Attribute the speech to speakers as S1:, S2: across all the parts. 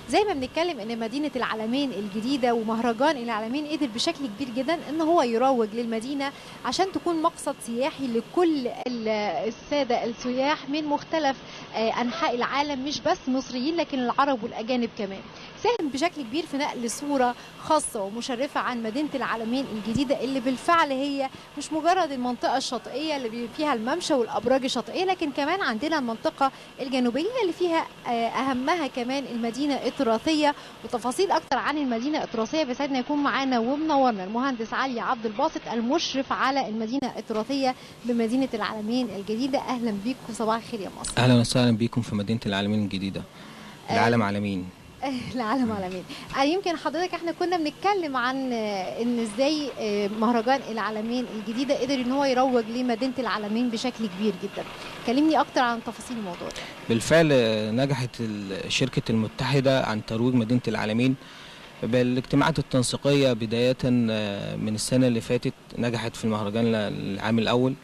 S1: زي ما بنتكلم ان مدينه العالمين الجديده ومهرجان العالمين قدر بشكل كبير جدا ان هو يروج للمدينه عشان تكون مقصد سياحي لكل ال- الساده السياح من مختلف آه، انحاء العالم مش بس مصريين لكن العرب والاجانب كمان ساهم بشكل كبير في نقل صوره خاصه ومشرفه عن مدينه العالمين الجديده اللي بالفعل هي مش مجرد المنطقه الشاطئيه اللي بي- فيها الممشى والابراج الشاطئيه لكن كمان عندنا المنطقه الجنوبيه اللي فيها آه، اهمها كمان المدينه التراثيه وتفاصيل اكتر عن المدينه التراثيه بيسعدنا يكون معانا ومنورنا المهندس علي عبد الباسط المشرف على المدينه التراثيه بمدينه العالمين الجديده اهلا بيك وصباح الخير يا مصر
S2: اهلا وسهلا بيكم في مدينه العالمين الجديده العالم عالمين
S1: العالم عالمين آه، يمكن حضرتك احنا كنا بنتكلم عن آه، ان ازاي آه، مهرجان العالمين الجديده قدر ان هو يروج لمدينه العالمين بشكل كبير جدا كلمني اكتر عن تفاصيل الموضوع ده
S2: بالفعل آه، نجحت ال- شركه المتحده عن ترويج مدينه العالمين بالاجتماعات التنسيقيه بدايه آه، من السنه اللي فاتت نجحت في المهرجان العام الاول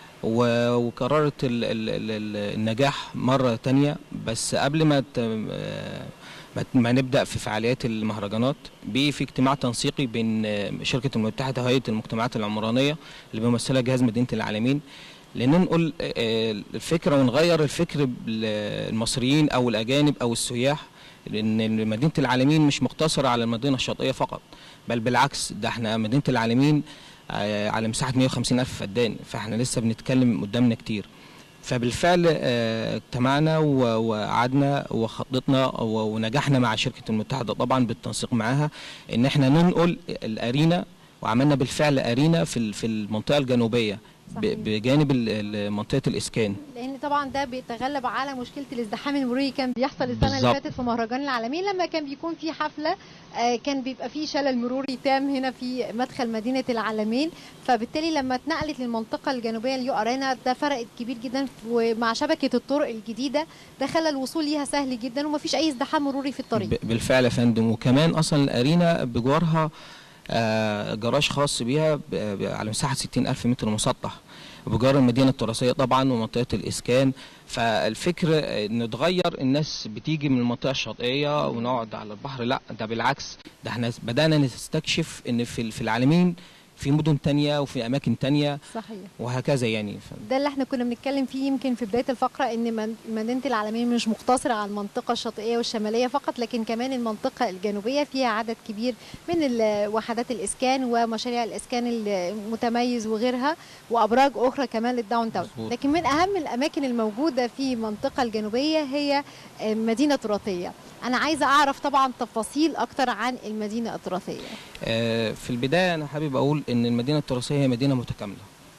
S2: و- وقررت ال- ال- ال- ال- النجاح مره تانية بس قبل ما ت- آه، ما ت- ما نبدا في فعاليات المهرجانات بي في اجتماع تنسيقي بين آه، شركه المتحده وهيئه المجتمعات العمرانيه اللي بيمثلها جهاز مدينه العالمين لننقل آه، الفكره ونغير الفكر بال- المصريين او الاجانب او السياح لان مدينه العالمين مش مقتصره على المدينه الشاطئيه فقط بل بالعكس ده احنا مدينه العالمين آه، على مساحه 150 الف فدان فاحنا لسه بنتكلم قدامنا كتير فبالفعل آه، اجتمعنا و- وقعدنا وخططنا و- ونجحنا مع شركه المتحده طبعا بالتنسيق معاها ان احنا ننقل الارينا وعملنا بالفعل ارينا في ال- في المنطقه الجنوبيه ب-
S1: صحيح.
S2: بجانب ال- ال- منطقه الاسكان
S1: لان طبعا ده بيتغلب على مشكله الازدحام المروري كان بيحصل السنه اللي
S2: بالظبط.
S1: فاتت في مهرجان العالمين لما كان بيكون في حفله آه، كان بيبقى في شلل مروري تام هنا في مدخل مدينه العالمين فبالتالي لما اتنقلت للمنطقه الجنوبيه اليو ارينا ده فرقت كبير جدا ومع شبكه الطرق الجديده ده خلى الوصول ليها سهل جدا ومفيش اي ازدحام مروري في الطريق
S2: ب- بالفعل يا فندم وكمان اصلا الارينا بجوارها آه، جراج خاص بيها ب- ب- على مساحه 60 الف متر مسطح بجار المدينه التراثيه طبعا ومنطقه الاسكان فالفكر آه، نتغير الناس بتيجي من المنطقه الشاطئيه ونقعد على البحر لا ده بالعكس ده احنا بدانا نستكشف ان في في العالمين في مدن تانية وفي اماكن تانية
S1: صحيح
S2: وهكذا يعني ف-
S1: ده اللي احنا كنا بنتكلم فيه يمكن في بدايه الفقره ان من- مدينه العالمين مش مقتصره على المنطقه الشاطئيه والشماليه فقط لكن كمان المنطقه الجنوبيه فيها عدد كبير من ال- وحدات الاسكان ومشاريع الاسكان المتميز وغيرها وابراج اخرى كمان للداون تاون
S2: مظبوط.
S1: لكن من اهم الاماكن الموجوده في المنطقه الجنوبيه هي آه، مدينه تراثيه انا عايزه اعرف طبعا تفاصيل اكتر عن المدينه التراثيه
S2: آه، في البداية أنا حابب أقول إن المدينة التراثية هي مدينة متكاملة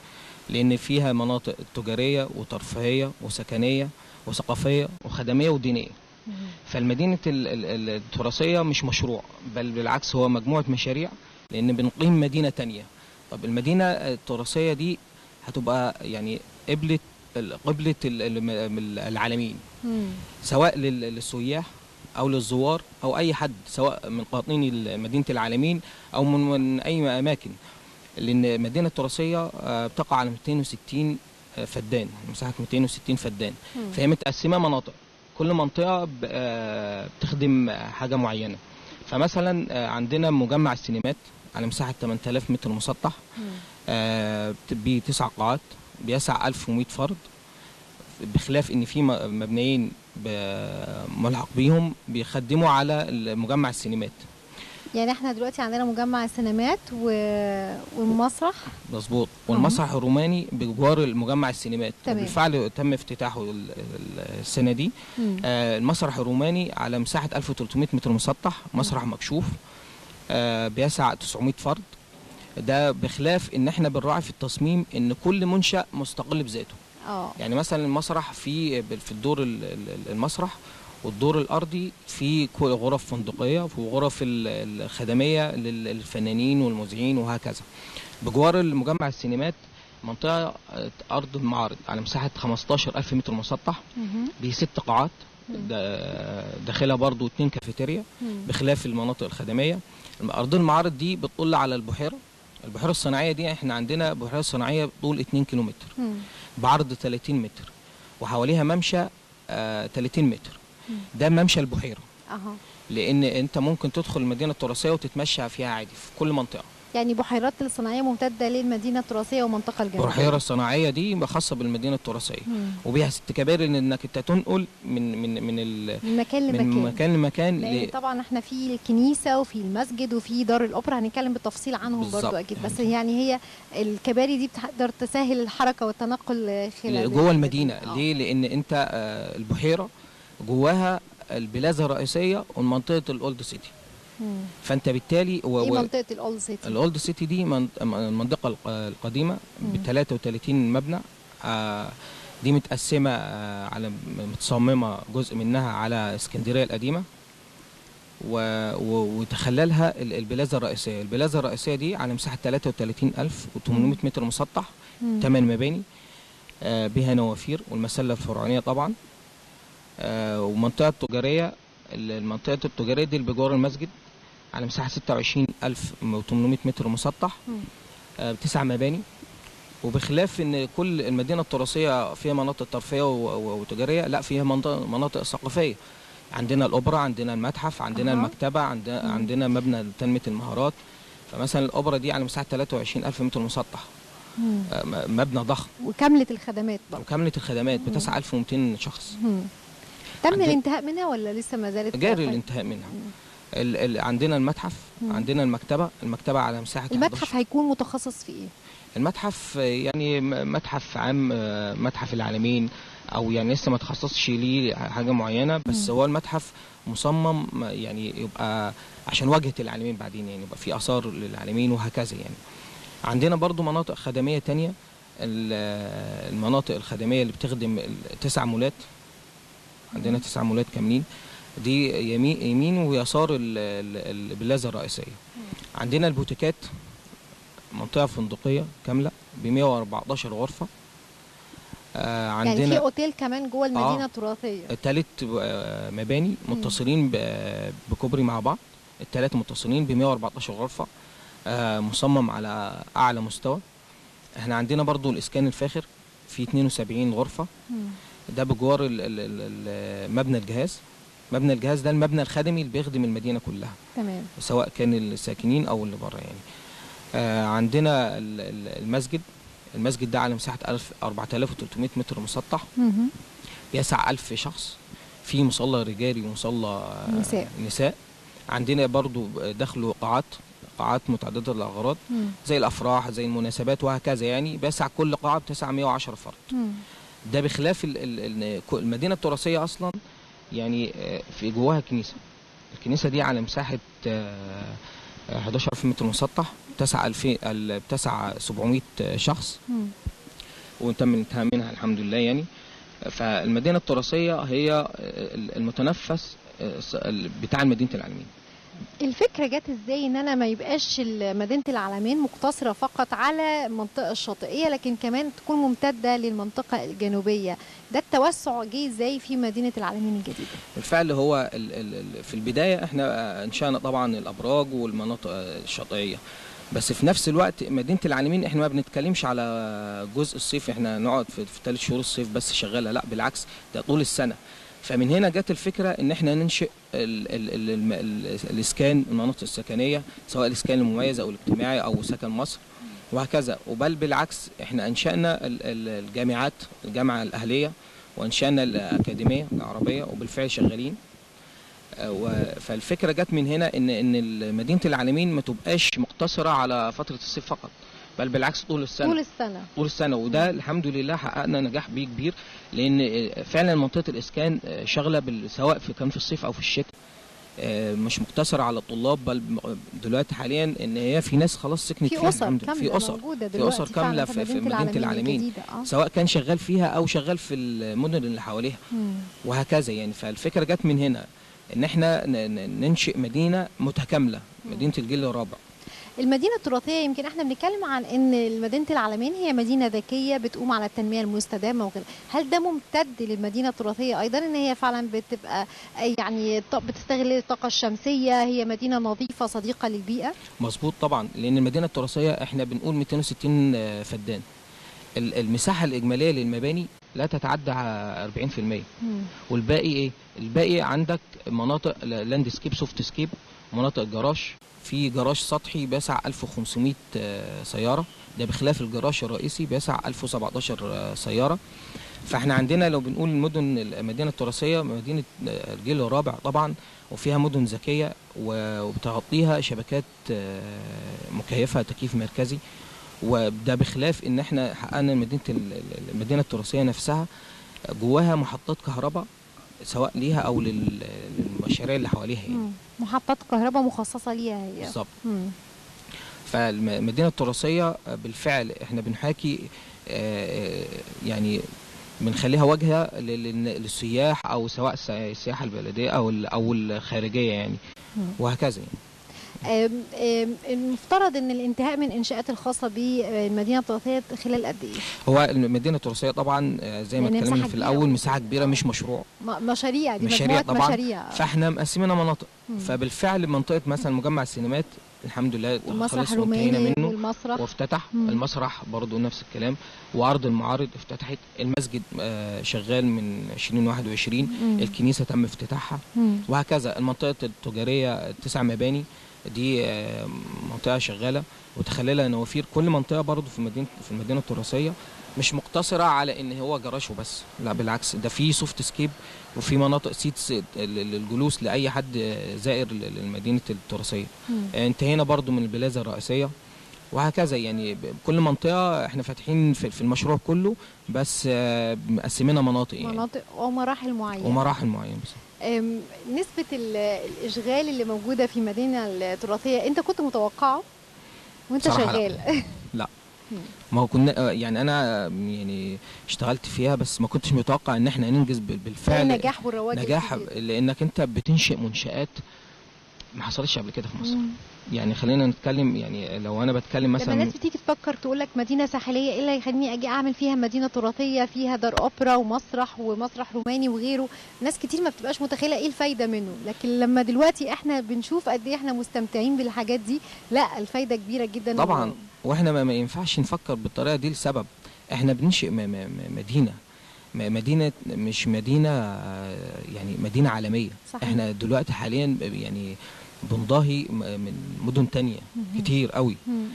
S2: لأن فيها مناطق تجارية وترفيهية وسكنية وثقافية وخدمية ودينية فالمدينة ال- ال- ال- التراثية مش مشروع بل بالعكس هو مجموعة مشاريع لأن بنقيم مدينة تانية طب المدينة التراثية دي هتبقى يعني قبلة قبلة ال- ال- العالمين
S1: مم.
S2: سواء لل- للسياح او للزوار او اي حد سواء من قاطني مدينه العالمين او من, من اي اماكن لان المدينه التراثيه آه، بتقع على 260 آه، فدان مساحه 260 فدان
S1: مم.
S2: فهي متقسمه مناطق كل منطقه ب- آه، بتخدم حاجه معينه فمثلا آه، عندنا مجمع السينمات على مساحه 8000 متر مسطح
S1: مم.
S2: آه، بتسع قاعات بيسع 1100 فرد بخلاف ان في م- مبنيين ب- ملحق بيهم بيخدموا على مجمع السينمات
S1: يعني احنا دلوقتي عندنا مجمع السينمات و... والمسرح
S2: مظبوط والمسرح الروماني بجوار المجمع السينمات
S1: تمام.
S2: بالفعل تم افتتاحه ال- ال- السنه دي
S1: مم.
S2: آه، المسرح الروماني على مساحه 1300 متر مسطح مسرح مكشوف آه، بيسع 900 فرد ده بخلاف ان احنا بنراعي في التصميم ان كل منشأ مستقل بذاته
S1: اه
S2: يعني مثلا المسرح في في الدور ال- ال- المسرح والدور الارضي في كو- غرف فندقيه وغرف ال- الخدميه لل- للفنانين والمذيعين وهكذا بجوار المجمع السينمات منطقه آه، ارض المعارض على مساحه 15000 متر مسطح
S1: مهم.
S2: بست قاعات
S1: مم.
S2: دا- داخلها برضو اتنين كافيتيريا
S1: مم.
S2: بخلاف المناطق الخدميه ارض المعارض دي بتطل على البحيره البحيره الصناعيه دي احنا عندنا بحيره صناعيه طول 2 كيلومتر
S1: مم.
S2: بعرض 30 متر وحواليها ممشى آه 30 متر
S1: مم.
S2: ده ممشى البحيره
S1: اها
S2: لان انت ممكن تدخل المدينه التراثيه وتتمشى فيها عادي في كل منطقه
S1: يعني بحيرات الصناعيه ممتده للمدينه التراثيه والمنطقه الجنوبيه
S2: البحيره الصناعيه دي خاصه بالمدينه التراثيه
S1: مم.
S2: وبيها ست كباري انك انت تنقل من من من ال
S1: من مكان
S2: من
S1: لمكان
S2: مكان لمكان
S1: لان
S2: ل-
S1: طبعا احنا في الكنيسه وفي المسجد وفي دار الاوبرا هنتكلم بالتفصيل عنهم
S2: بالظبط.
S1: برضو اكيد بس يعني هي الكباري دي بتقدر تسهل الحركه والتنقل خلال
S2: جوه المدينه
S1: آه.
S2: ليه لان انت آه، البحيره جواها البلازا الرئيسيه ومنطقه الاولد سيتي
S1: مم.
S2: فانت بالتالي و-
S1: ايه
S2: و-
S1: منطقه الاولد سيتي
S2: الاولد سيتي دي من- المنطقه الق- القديمه
S1: مم.
S2: ب 33 مبنى آه، دي متقسمه آه، على متصممه جزء منها على اسكندريه القديمه و- و- وتخللها ال- البلازا الرئيسيه البلازا الرئيسيه دي على مساحه 33800 متر مسطح
S1: مم.
S2: ثمان مباني آه، بها نوافير والمسله الفرعونيه طبعا آه، والمنطقه التجاريه ال- المنطقه التجاريه دي اللي بجوار المسجد على مساحه 26800 متر مسطح
S1: مم.
S2: آه، بتسع مباني وبخلاف ان كل المدينه التراثيه فيها مناطق ترفيهيه و- و- وتجاريه لا فيها مناطق مناطق ثقافيه عندنا الاوبرا عندنا المتحف عندنا
S1: أها.
S2: المكتبه عندنا
S1: مم.
S2: عندنا مبنى لتنميه المهارات فمثلا الاوبرا دي على مساحه 23000 متر مسطح
S1: مم.
S2: آه، م- مبنى ضخم
S1: وكامله الخدمات برضو
S2: وكامله الخدمات
S1: مم.
S2: ب 9200 شخص
S1: مم. تم
S2: عندنا-
S1: الانتهاء منها ولا لسه ما زالت
S2: جاري
S1: خلف-
S2: الانتهاء منها
S1: مم.
S2: ال ال عندنا المتحف
S1: مم.
S2: عندنا المكتبه المكتبه على مساحه
S1: المتحف
S2: 11.
S1: هيكون متخصص في ايه
S2: المتحف آه، يعني م- متحف عام آه، متحف العالمين او يعني لسه ما تخصصش ليه حاجه معينه بس
S1: مم.
S2: هو المتحف مصمم ما- يعني يبقى عشان واجهه العالمين بعدين يعني يبقى في اثار للعالمين وهكذا يعني عندنا برضو مناطق خدميه تانية ال- آه، المناطق الخدميه اللي بتخدم التسع مولات عندنا تسع مولات كاملين دي يمين يمين ويسار ال- ال- البلازا الرئيسيه عندنا البوتيكات منطقه فندقيه كامله ب 114 غرفه آه
S1: يعني في
S2: عندنا
S1: اوتيل كمان جوه المدينه
S2: آه.
S1: التراثيه
S2: ثلاث مباني متصلين ب- بكوبري مع بعض الثلاثه متصلين ب 114 غرفه آه مصمم على اعلى مستوى احنا عندنا برضو الاسكان الفاخر في 72 غرفه
S1: مم.
S2: ده بجوار ال- ال- ال- ال- مبنى الجهاز مبنى الجهاز ده المبنى الخدمي اللي بيخدم المدينه كلها
S1: تمام
S2: سواء كان الساكنين او اللي بره يعني آه عندنا ال- ال- المسجد المسجد ده على مساحه 1000 4300 متر مسطح
S1: مهم.
S2: بيسع 1000 شخص في مصلى رجالي ومصلى آه،
S1: نساء.
S2: نساء عندنا برضو دخلوا قاعات قاعات متعدده الاغراض
S1: مم.
S2: زي الافراح زي المناسبات وهكذا يعني بيسع كل قاعه بتسع 110 فرد
S1: مم.
S2: ده بخلاف ال- ال- ال- كو- المدينه التراثيه اصلا يعني آه، في جواها كنيسه الكنيسه دي على مساحه آه، آه، 11000 متر مسطح بتسع 2000 ال- بتسع 700 شخص
S1: مم.
S2: وتم الانتهاء منها الحمد لله يعني فالمدينه التراثيه هي ال- المتنفس آه، س- ال- بتاع مدينه العالمين
S1: الفكرة جت ازاي ان انا ما يبقاش ال- مدينة العلمين مقتصرة فقط على المنطقة الشاطئية لكن كمان تكون ممتدة للمنطقة الجنوبية ده التوسع جه ازاي في مدينة العلمين الجديدة
S2: بالفعل هو ال- ال- ال- في البدايه احنا آه، انشانا طبعا الابراج والمناطق آه، الشاطئيه بس في نفس الوقت مدينه العالمين احنا ما بنتكلمش على جزء الصيف احنا نقعد في في ثلاث شهور الصيف بس شغاله لا بالعكس ده طول السنه فمن هنا جت الفكره ان احنا ننشئ ال ال ال ال ال الاسكان المناطق السكنيه سواء الاسكان المميز او الاجتماعي او سكن مصر وهكذا وبل بالعكس احنا انشانا ال- ال- الجامعات الجامعه الاهليه وانشانا الاكاديميه العربيه وبالفعل شغالين آه، و- فالفكره جت من هنا ان ان مدينه العالمين ما تبقاش مقتصره على فتره الصيف فقط بل بالعكس طول السنه
S1: طول السنة
S2: طول السنه وده الحمد لله حققنا نجاح بيه كبير لان فعلا منطقه الاسكان شغله بال- سواء في كان في الصيف او في الشتاء آه، مش مقتصره على الطلاب بل دلوقتي حاليا ان هي في ناس خلاص سكنت
S1: في
S2: فيها
S1: أسر
S2: الحمد لله.
S1: كاملة
S2: في اسر
S1: موجودة
S2: في
S1: دلوقتي
S2: أسر كاملة
S1: فعلاً
S2: في- في مدينة العالمين.
S1: الجديدة اه
S2: سواء كان شغال فيها او شغال في المدن اللي حواليها
S1: مم.
S2: وهكذا يعني فالفكره جت من هنا ان احنا ن- ن- ننشئ مدينه متكامله مدينه الجيل الرابع
S1: المدينة التراثية يمكن احنا بنتكلم عن ان مدينة العلمين هي مدينة ذكية بتقوم على التنمية المستدامة وكده هل ده ممتد للمدينة التراثية ايضا ان هي فعلا بتبقى يعني ط- بتستغل الطاقة الشمسية هي مدينة نظيفة صديقة للبيئة
S2: مظبوط طبعا لان المدينه التراثيه احنا بنقول 260 فدان ال- المساحه الاجماليه للمباني لا تتعدى 40%
S1: مم.
S2: والباقي ايه الباقي عندك مناطق لاند سكيب سوفت سكيب مناطق جراج في جراج سطحي بيسع 1500 آه، سياره ده بخلاف الجراج الرئيسي بيسع 1017 آه، سياره فاحنا عندنا لو بنقول المدن المدينه التراثيه مدينه آه، الجيل الرابع طبعا وفيها مدن ذكيه و- وبتغطيها شبكات آه، مكيفه تكييف مركزي وده بخلاف ان احنا حققنا مدينه ال- ال- المدينه التراثيه نفسها جواها محطات كهرباء سواء ليها او لل- للمشاريع اللي حواليها يعني
S1: مم. محطات كهرباء مخصصه ليها هي
S2: بالظبط
S1: مم.
S2: فالمدينه التراثيه بالفعل احنا بنحاكي آه، يعني بنخليها واجهه لل- لل- للسياح او سواء الس- السياحه البلديه او ال- او الخارجيه يعني
S1: مم.
S2: وهكذا يعني
S1: آم، آم، المفترض ان الانتهاء من الانشاءات الخاصه بالمدينه التراثيه خلال قد ايه؟
S2: هو المدينه التراثيه طبعا آه، زي ما
S1: يعني
S2: اتكلمنا
S1: مساحة
S2: في
S1: كبيرة
S2: الاول
S1: أوي.
S2: مساحه كبيره مش مشروع
S1: م- مشاريع دي
S2: مشاريع
S1: مجموعه
S2: طبعاً.
S1: مشاريع
S2: فاحنا مقسمينها مناطق
S1: مم.
S2: فبالفعل منطقه مثلا مجمع السينمات الحمد لله
S1: والمسرح
S2: خلص وانتهينا
S1: الروماني
S2: منه
S1: والمسرح
S2: وافتتح
S1: مم.
S2: المسرح برضو نفس الكلام وعرض المعارض افتتحت المسجد آه، شغال من 2021
S1: مم.
S2: الكنيسه تم افتتاحها
S1: مم.
S2: وهكذا المنطقه التجاريه تسع مباني دي آه، منطقه شغاله وتخللها نوافير كل منطقه برضو في مدينه في المدينه التراثيه مش مقتصره على ان هو جراج وبس لا بالعكس ده في سوفت سكيب وفي مناطق سيتس للجلوس لاي حد آه، زائر للمدينه التراثيه
S1: مم.
S2: آه، انتهينا برضو من البلازا الرئيسيه وهكذا يعني ب- كل منطقه احنا فاتحين في في المشروع كله بس آه، مقسمينها مناطق يعني
S1: مناطق ومراحل معينه
S2: ومراحل معينه بس
S1: أم، نسبة ال- الإشغال اللي موجودة في المدينة التراثية أنت كنت متوقعه وأنت
S2: بصراحة لا.
S1: شغال
S2: ما هو كنا آه، يعني انا آه، يعني اشتغلت فيها بس ما كنتش متوقع ان احنا ننجز بال- بالفعل
S1: النجاح والرواج
S2: نجاح
S1: الكبير.
S2: لانك انت بتنشئ منشآت ما حصلتش قبل كده في مصر
S1: مم.
S2: يعني خلينا نتكلم يعني لو انا بتكلم
S1: لما
S2: مثلا
S1: الناس بتيجي تفكر تقول لك مدينة ساحلية إيه اللي يخليني أجي أعمل فيها مدينة تراثية فيها دار أوبرا ومسرح ومسرح روماني وغيره ناس كتير ما بتبقاش متخيلة إيه الفايدة منه لكن لما دلوقتي إحنا بنشوف قد إيه إحنا مستمتعين بالحاجات دي لا الفايدة كبيرة جدا
S2: طبعا
S1: و-
S2: واحنا ما, ما ينفعش نفكر بالطريقه دي لسبب احنا بننشئ م- م- م- مدينه م- مدينه مش مدينه آه، يعني مدينه عالميه
S1: صحيح.
S2: احنا دلوقتي حاليا ب- يعني بنضاهي م- من مدن تانية
S1: مهم.
S2: كتير قوي
S1: مم. مم.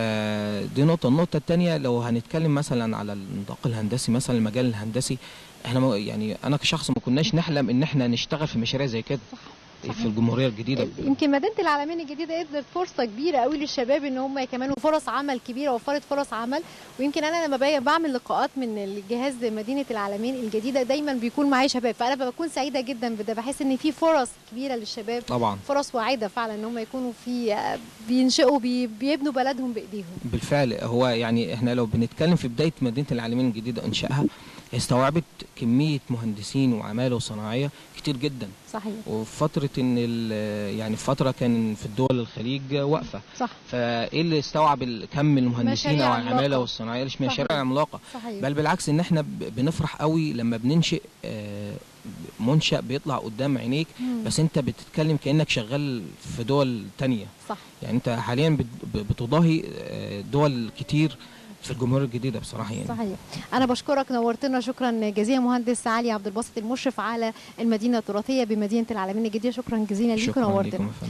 S2: آه، دي نقطة النقطة التانية لو هنتكلم مثلا على النطاق الهندسي مثلا المجال الهندسي احنا ما- يعني انا كشخص ما كناش نحلم ان احنا نشتغل في مشاريع زي كده
S1: صح
S2: في
S1: صحيح.
S2: الجمهورية الجديدة
S1: يمكن مدينه العالمين الجديده ادت فرصه كبيره قوي للشباب ان هم يكملوا فرص عمل كبيره وفرت فرص عمل ويمكن انا لما باجي بعمل لقاءات من الجهاز مدينه العالمين الجديده دايما بيكون معايا شباب فانا بكون سعيده جدا بده بحس ان في فرص كبيره للشباب
S2: طبعا
S1: فرص واعده فعلا ان هم يكونوا في بينشئوا بي بيبنوا بلدهم بايديهم
S2: بالفعل هو يعني احنا لو بنتكلم في بداية مدينة العالمين الجديدة انشائها استوعبت كمية مهندسين وعمالة وصناعية كتير جدا
S1: صحيح
S2: وفي فترة ان ال- يعني في فترة كان في الدول الخليج واقفة
S1: صح
S2: فايه اللي استوعب ال- كم المهندسين
S1: مشاريع
S2: او
S1: عملاقة.
S2: العمالة والصناعية مش مشاريع
S1: صحيح.
S2: عملاقة
S1: صحيح
S2: بل بالعكس ان احنا ب- بنفرح قوي لما بننشئ آه، منشأ بيطلع قدام عينيك
S1: مم.
S2: بس انت بتتكلم كأنك شغال في دول تانية
S1: صح
S2: يعني انت حاليا بت- ب- بتضاهي آه، دول كتير في الجمهورية الجديدة بصراحة يعني
S1: صحيح انا بشكرك نورتنا شكرا جزيلا مهندس علي عبد الباسط المشرف على المدينه التراثيه بمدينه العالمين الجديده شكرا جزيلا ليك
S2: شكرا
S1: ونورتنا
S2: لكم يا فندم